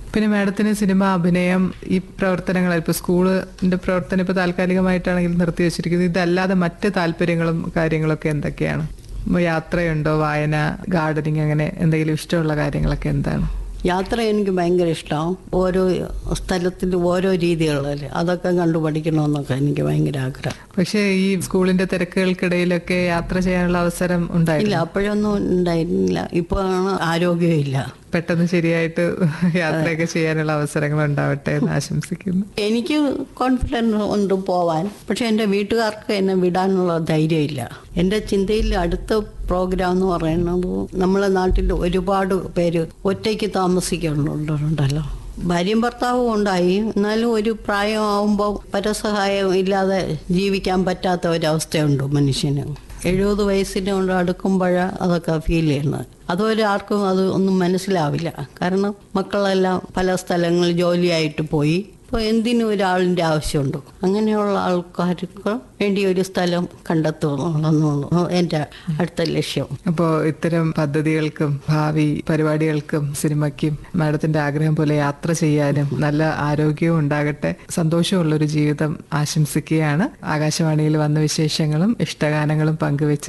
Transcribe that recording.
പിന്നെ മാഡത്തിന് സിനിമ അഭിനയം ഈ പ്രവർത്തനങ്ങൾ ഇപ്പൊ സ്കൂളിന്റെ പ്രവർത്തനം ഇപ്പൊ താൽക്കാലികമായിട്ടാണെങ്കിൽ നിർത്തി വെച്ചിരിക്കുന്നത് ഇതല്ലാതെ മറ്റ് താല്പര്യങ്ങളും കാര്യങ്ങളൊക്കെ എന്തൊക്കെയാണ് ഇപ്പൊ യാത്രയുണ്ടോ വായന ഗാർഡനിങ് അങ്ങനെ എന്തെങ്കിലും ഇഷ്ടമുള്ള കാര്യങ്ങളൊക്കെ എന്താണ് യാത്ര എനിക്ക് ഭയങ്കര ഇഷ്ടമാണ് ഓരോ സ്ഥലത്തിൽ ഓരോ രീതികളല്ലേ അതൊക്കെ കണ്ടു പഠിക്കണമെന്നൊക്കെ എനിക്ക് ഭയങ്കര ആഗ്രഹം പക്ഷേ ഈ സ്കൂളിന്റെ തിരക്കുകൾക്കിടയിലൊക്കെ യാത്ര ചെയ്യാനുള്ള അവസരം ഇല്ല ഉണ്ടായില്ല അപ്പോഴൊന്നും ഉണ്ടായിരുന്നില്ല ഇപ്പോഴാണ് ആരോഗ്യമില്ല പെട്ടെന്ന് ശരിയായിട്ട് യാത്രയൊക്കെ ചെയ്യാനുള്ള അവസരങ്ങൾ ഉണ്ടാവട്ടെ എന്ന് ആശംസിക്കുന്നു എനിക്ക് കോൺഫിഡൻസ് ഉണ്ട് പോവാൻ പക്ഷെ എൻ്റെ വീട്ടുകാർക്ക് എന്നെ വിടാനുള്ള ധൈര്യമില്ല എൻ്റെ ചിന്തയിൽ അടുത്ത പ്രോഗ്രാം എന്ന് പറയുന്നത് നമ്മളെ നാട്ടിൽ ഒരുപാട് പേര് ഒറ്റയ്ക്ക് താമസിക്കുന്നുണ്ടല്ലോ ഭാര്യയും ഭർത്താവും ഉണ്ടായി എന്നാലും ഒരു പ്രായമാവുമ്പോൾ പരസഹായം ഇല്ലാതെ ജീവിക്കാൻ പറ്റാത്ത ഒരവസ്ഥയുണ്ട് മനുഷ്യന് എഴുപത് വയസ്സിനെ കൊണ്ട് അടുക്കുമ്പോഴ അതൊക്കെ ഫീൽ ചെയ്യുന്നത് അതുവരെ ആർക്കും അത് ഒന്നും മനസ്സിലാവില്ല കാരണം മക്കളെല്ലാം പല സ്ഥലങ്ങളിൽ ജോലിയായിട്ട് പോയി ഇപ്പോൾ എന്തിനും ഒരാളിൻ്റെ ആവശ്യമുണ്ട് അങ്ങനെയുള്ള ആൾക്കാർക്ക് വേണ്ടി ഒരു സ്ഥലം കണ്ടെത്തുന്നുള്ളതാണ് എൻ്റെ അടുത്ത ലക്ഷ്യം അപ്പോൾ ഇത്തരം പദ്ധതികൾക്കും ഭാവി പരിപാടികൾക്കും സിനിമയ്ക്കും മാഡത്തിന്റെ ആഗ്രഹം പോലെ യാത്ര ചെയ്യാനും നല്ല ആരോഗ്യവും ഉണ്ടാകട്ടെ സന്തോഷമുള്ളൊരു ജീവിതം ആശംസിക്കുകയാണ് ആകാശവാണിയിൽ വന്ന വിശേഷങ്ങളും ഇഷ്ടഗാനങ്ങളും പങ്കുവെച്ച്